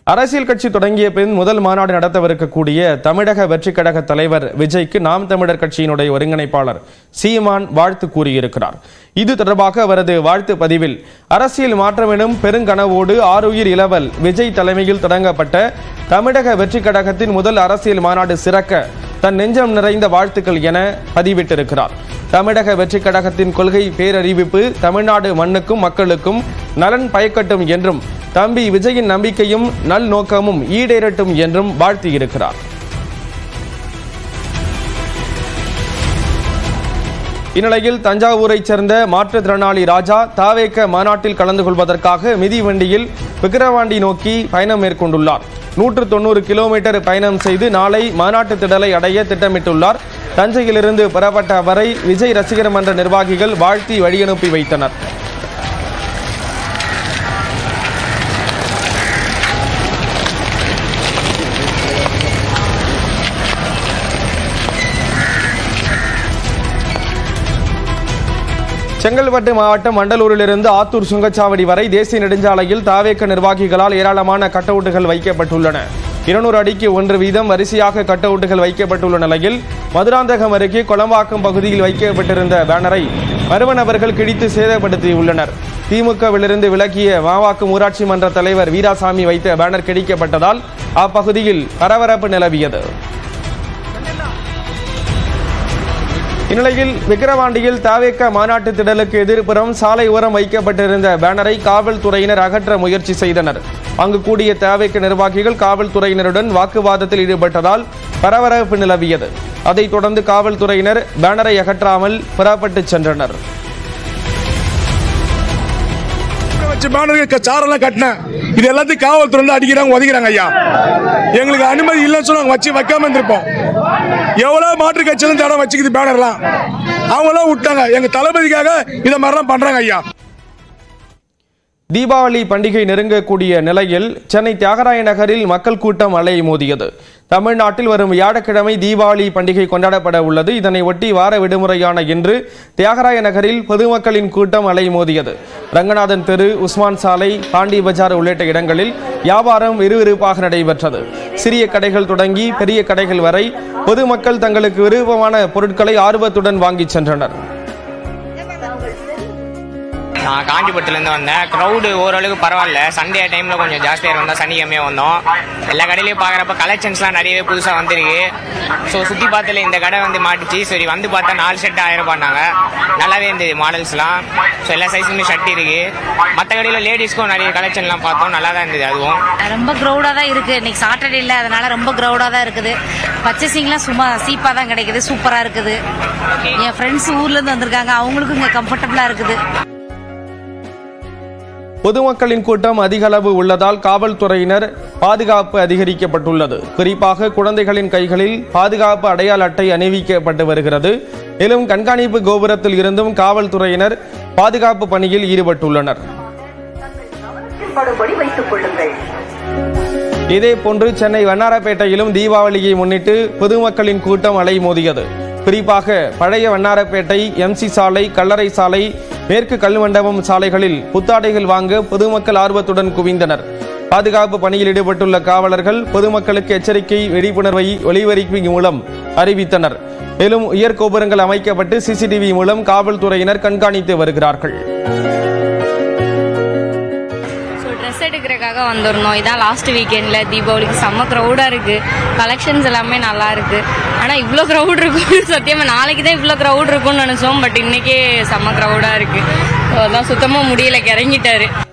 அரசியல் கட்சி தொடங்கிய பின் முதல் மாநாடு நடத்தவிருக்கக்கூடிய தமிழக வெற்றிக் கழக தலைவர் விஜய்க்கு நாம் தமிழர் கட்சியினுடைய ஒருங்கிணைப்பாளர் சீமான் வாழ்த்து கூறியிருக்கிறார் இது தொடர்பாக அவரது வாழ்த்து பதிவில் அரசியல் மாற்றம் எனும் பெருங்கனவோடு ஆருயிர் இளவல் விஜய் தலைமையில் தொடங்கப்பட்ட தமிழக வெற்றிக் கழகத்தின் முதல் அரசியல் மாநாடு சிறக்க தன் நெஞ்சம் நிறைந்த வாழ்த்துக்கள் என பதிவிட்டிருக்கிறார் தமிழக வெற்றிக் கழகத்தின் கொள்கை பேரறிவிப்பு தமிழ்நாடு மண்ணுக்கும் மக்களுக்கும் நலன் பயக்கட்டும் என்றும் தம்பி விஜயின் நம்பிக்கையும் நல் நோக்கமும் ஈடேறட்டும் என்றும் வாழ்த்தியிருக்கிறார் இந்நிலையில் தஞ்சாவூரைச் சேர்ந்த மாற்றுத்திறனாளி ராஜா தாவேக்க மாநாட்டில் கலந்து கொள்வதற்காக மிதிவண்டியில் விக்கிரவாண்டி நோக்கி பயணம் மேற்கொண்டுள்ளார் நூற்று தொண்ணூறு கிலோமீட்டர் பயணம் செய்து நாளை மாநாட்டு திடலை அடைய திட்டமிட்டுள்ளார் தஞ்சையிலிருந்து பெறப்பட்ட அவரை விஜய் ரசிகர் மன்ற நிர்வாகிகள் வாழ்த்தி வழியனுப்பி வைத்தனர் செங்கல்பட்டு மாவட்டம் மண்டலூரிலிருந்து ஆத்தூர் சுங்கச்சாவடி வரை தேசிய நெடுஞ்சாலையில் தாவேக்க நிர்வாகிகளால் ஏராளமான கட்டவுட்டுகள் வைக்கப்பட்டுள்ளன இருநூறு அடிக்கு ஒன்று வீதம் வரிசையாக கட்டவுட்டுகள் வைக்கப்பட்டுள்ள நிலையில் மதுராந்தகம் அருகே கொளம்பாக்கம் பகுதியில் வைக்கப்பட்டிருந்த பேனரை மர்ம நபர்கள் கிழித்து சேதப்படுத்தியுள்ளனர் திமுகவிலிருந்து விலகிய மாவாக்கம் ஊராட்சி மன்ற தலைவர் வீராசாமி வைத்த பேனர் கிழிக்கப்பட்டதால் அப்பகுதியில் பரபரப்பு நிலவியது இந்நிலையில் விக்கிரவாண்டியில் தாவேக்க மாநாட்டு திடலுக்கு எதிர்ப்புறம் சாலை ஓரம் வைக்கப்பட்டிருந்த பேனரை காவல்துறையினர் அகற்ற முயற்சி செய்தனர் அங்கு கூடிய தாவேக்க நிர்வாகிகள் காவல்துறையினருடன் வாக்குவாதத்தில் ஈடுபட்டதால் பரபரப்பு நிலவியது அதைத் தொடர்ந்து காவல்துறையினர் பேனரை அகற்றாமல் புறப்பட்டு சென்றனர் வச்சு பேனருக்கு சாரெல்லாம் கட்டினேன் இது எல்லாத்தையும் காவல்துறை வந்து அடிக்கிறாங்க உதைக்கிறாங்க ஐயா எங்களுக்கு அனுமதி இல்லைன்னு சொல்லி நாங்க வச்சு வைக்காம இருந்திருப்போம் எவ்வளவு மாற்று கட்சியிலும் தடம் வச்சுக்குது பேனர்லாம் அவங்களாம் விட்டாங்க எங்க தளபதிக்காக இதை மாதிரிலாம் பண்றாங்க ஐயா தீபாவளி பண்டிகை நெருங்கக்கூடிய நிலையில் சென்னை தியாகராய நகரில் மக்கள் கூட்டம் அலை மோதியது தமிழ்நாட்டில் வரும் வியாழக்கிழமை தீபாவளி பண்டிகை கொண்டாடப்பட உள்ளது இதனை ஒட்டி வார விடுமுறையான இன்று தியாகராய நகரில் பொதுமக்களின் கூட்டம் அலை மோதியது ரங்கநாதன் தெரு உஸ்மான் சாலை பாண்டி பஜார் உள்ளிட்ட இடங்களில் வியாபாரம் விறுவிறுப்பாக நடைபெற்றது சிறிய கடைகள் தொடங்கி பெரிய கடைகள் வரை பொதுமக்கள் தங்களுக்கு விருப்பமான பொருட்களை ஆர்வத்துடன் வாங்கிச் சென்றனர் நான் காஞ்சிபுரத்துலேருந்து வந்தேன் க்ரௌடு ஓரளவுக்கு பரவாயில்ல சண்டே டைமில் கொஞ்சம் ஜாஸ்தியாக வந்தோம் சனிக்கிழமையாக வந்தோம் எல்லா கடையிலையும் பார்க்குறப்ப கலெக்ஷன்ஸ்லாம் நிறையவே புதுசாக வந்திருக்கு ஸோ சுற்றி பார்த்தல இந்த கடை வந்து மாட்டுச்சு சரி வந்து பார்த்தா நாலு ஷர்ட் ஆயிரம் ரூபாய்னாங்க நல்லாவே இருந்தது மாடல்ஸ்லாம் ஸோ எல்லா சைஸுமே ஷர்ட் இருக்கு மற்ற கடையில் லேடிஸ்க்கும் நிறைய கலெக்ஷன்லாம் பார்த்தோம் நல்லா தான் இருந்தது அதுவும் ரொம்ப க்ரௌடாக தான் இருக்கு இன்னைக்கு சாட்டர்டே இல்லை அதனால ரொம்ப க்ரௌடாக தான் இருக்குது பர்ச்சேசிங்லாம் சும்மா சீப்பாக தான் கிடைக்குது சூப்பராக இருக்குது என் ஃப்ரெண்ட்ஸ் ஊர்லேருந்து வந்திருக்காங்க அவங்களுக்கும் இங்கே கம்ஃபர்டபுளாக இருக்குது பொதுமக்களின் கூட்டம் அதிக அளவு உள்ளதால் காவல்துறையினர் பாதுகாப்பு அதிகரிக்கப்பட்டுள்ளது குறிப்பாக குழந்தைகளின் கைகளில் பாதுகாப்பு அடையாள அட்டை அணிவிக்கப்பட்டு வருகிறது மேலும் கண்காணிப்பு கோபுரத்தில் இருந்தும் காவல்துறையினர் பாதுகாப்பு பணியில் ஈடுபட்டுள்ளனர் படும்படி வைத்துக் கொள்ளுங்கள் இதே போன்று சென்னை வண்ணாரப்பேட்டையிலும் தீபாவளியை முன்னிட்டு பொதுமக்களின் கூட்டம் அலைமோதியது குறிப்பாக பழைய வண்ணாரப்பேட்டை எம்சி சாலை கல்லறை சாலை மேற்கு கல்மண்டபம் சாலைகளில் புத்தாடைகள் வாங்க பொதுமக்கள் ஆர்வத்துடன் குவிந்தனர் பாதுகாப்பு பணியில் ஈடுபட்டுள்ள காவலர்கள் பொதுமக்களுக்கு எச்சரிக்கை விழிப்புணர்வை ஒளிபரப்பி மூலம் அறிவித்தனர் மேலும் உயர் கோபுரங்கள் அமைக்கப்பட்டு சிசிடிவி மூலம் காவல்துறையினர் கண்காணித்து வருகிறார்கள் ஸோ ட்ரெஸ் எடுக்கிறதுக்காக வந்திருந்தோம் இதான் லாஸ்ட் வீக்கெண்டில் தீபாவளிக்கு செம்ம க்ரௌடாக இருக்குது கலெக்ஷன்ஸ் எல்லாமே நல்லா இருக்குது ஆனால் இவ்வளோ க்ரௌட் இருக்கும் சத்தியமாக நாளைக்கு தான் இவ்வளோ க்ரௌட் இருக்கும்னு நினச்சோம் பட் இன்றைக்கே செம்ம க்ரௌடாக இருக்குது அதான் சுத்தமாக முடியல கிறங்கிட்டாரு